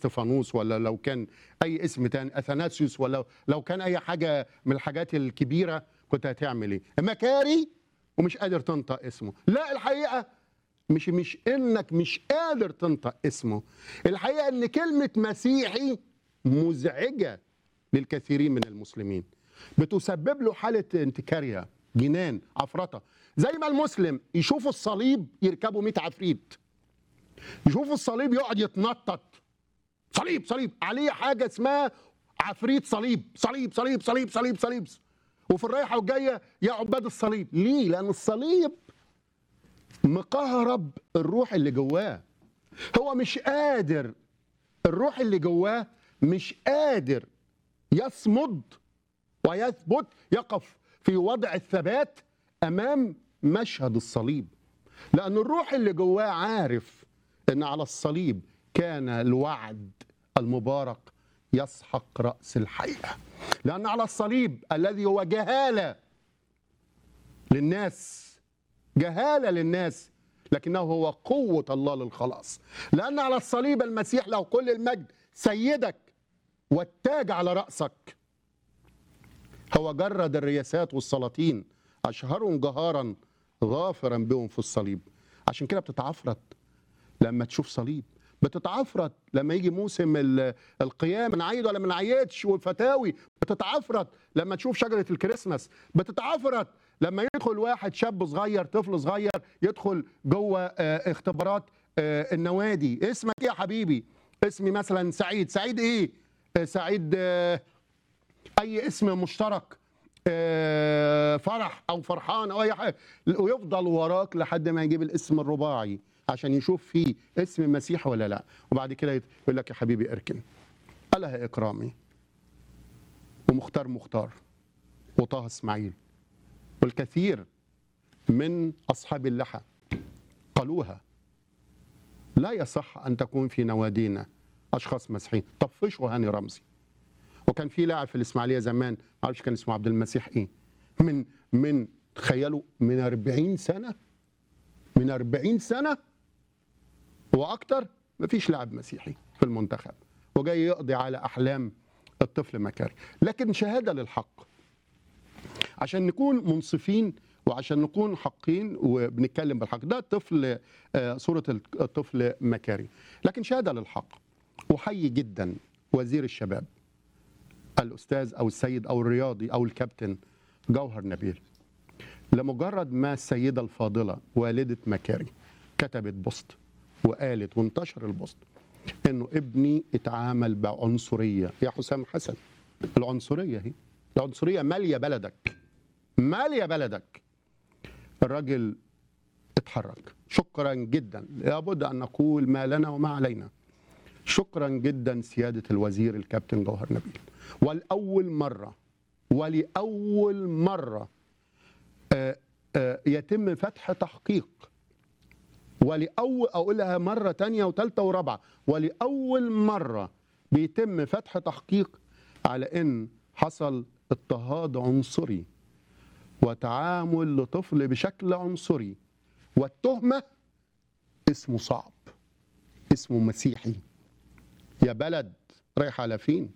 استفانوس ولا لو كان اي اسم تاني اثناسيوس ولا لو كان اي حاجه من الحاجات الكبيره كنت هتعمل ايه مكاري ومش قادر تنطق اسمه لا الحقيقه مش مش انك مش قادر تنطق اسمه الحقيقه ان كلمه مسيحي مزعجه للكثيرين من المسلمين بتسبب له حاله انتكاريه جنان عفرطه زي ما المسلم يشوف الصليب يركبوا 100 عفريت يشوف الصليب يقعد يتنطط صليب صليب عليه حاجه اسمها عفريت صليب صليب صليب صليب صليب صليب وفي الرايحه والجايه يا عباد الصليب ليه لان الصليب مكهرب الروح اللي جواه هو مش قادر الروح اللي جواه مش قادر يصمد ويثبت يقف في وضع الثبات امام مشهد الصليب لان الروح اللي جواه عارف ان على الصليب كان الوعد المبارك يسحق راس الحقيقه لان على الصليب الذي هو جهاله للناس جهاله للناس لكنه هو قوه الله للخلاص لان على الصليب المسيح له كل المجد سيدك والتاج على راسك هو جرد الرياسات والسلاطين اشهرهم جهارا غافرا بهم في الصليب عشان كده بتتعفرت لما تشوف صليب بتتعفرت لما يجي موسم ال- القيام نعيد ولا ما نعيدش والفتاوي بتتعفرت لما تشوف شجره الكريسماس بتتعفرت لما يدخل واحد شاب صغير طفل صغير يدخل جوه آه، اختبارات آه، النوادي اسمك ايه يا حبيبي اسمي مثلا سعيد سعيد ايه آه، سعيد آه، اي اسم مشترك آه، فرح او فرحان او اي حاجه ويفضل وراك لحد ما يجيب الاسم الرباعي عشان يشوف فيه اسم مسيح ولا لا وبعد كده يقول لك يا حبيبي اركن ألها إكرامي ومختار مختار وطه اسماعيل والكثير من أصحاب اللحى قالوها لا يصح أن تكون في نوادينا أشخاص مسيحيين طفشوا هاني رمزي وكان في لاعب في الإسماعيلية زمان معرفش كان اسمه عبد المسيح إيه من من تخيلوا من 40 سنة من 40 سنة واكتر مفيش لاعب مسيحي في المنتخب وجاي يقضي على احلام الطفل مكاري لكن شهاده للحق عشان نكون منصفين وعشان نكون حقين وبنتكلم بالحق ده طفل آه، صوره الطفل مكاري لكن شهاده للحق احيي جدا وزير الشباب الاستاذ او السيد او الرياضي او الكابتن جوهر نبيل لمجرد ما السيده الفاضله والده مكاري كتبت بوست وقالت وانتشر البوست انه ابني اتعامل بعنصريه يا حسام حسن العنصريه هي العنصريه ماليه بلدك ماليه بلدك الراجل اتحرك شكرا جدا لابد ان نقول ما لنا وما علينا شكرا جدا سياده الوزير الكابتن جوهر نبيل ولاول مره ولاول مره آه، آه، يتم فتح تحقيق ولأول أقولها مرة تانية وتالتة ورابعة ولأول مرة بيتم فتح تحقيق على إن حصل اضطهاد عنصري وتعامل لطفل بشكل عنصري والتهمة اسمه صعب اسمه مسيحي يا بلد رايح على فين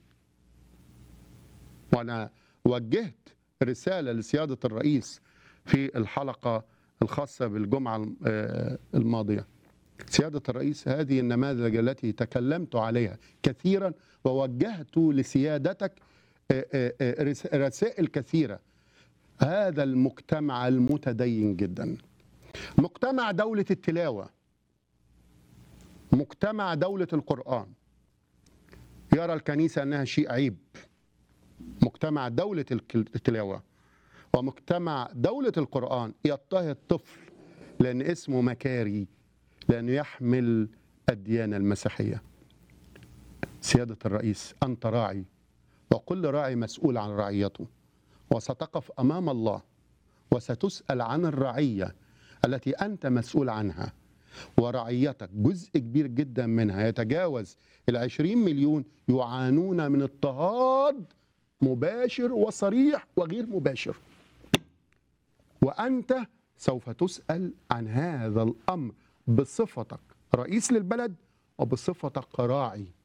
وأنا وجهت رسالة لسيادة الرئيس في الحلقة الخاصة بالجمعة آه، الماضية سيادة الرئيس هذه النماذج التي تكلمت عليها كثيرا ووجهت لسيادتك آه، آه، آه، رس- رسائل كثيرة هذا المجتمع المتدين جدا مجتمع دولة التلاوة مجتمع دولة القرآن يرى الكنيسة أنها شيء عيب مجتمع دولة الك- التلاوة ومجتمع دولة القرآن يضطهد طفل لأن اسمه مكاري لأنه يحمل الديانة المسيحية سيادة الرئيس أنت راعي وكل راعي مسؤول عن رعيته وستقف أمام الله وستسأل عن الرعية التي أنت مسؤول عنها ورعيتك جزء كبير جدا منها يتجاوز العشرين مليون يعانون من اضطهاد مباشر وصريح وغير مباشر وأنت سوف تسأل عن هذا الأمر بصفتك رئيس للبلد وبصفتك راعي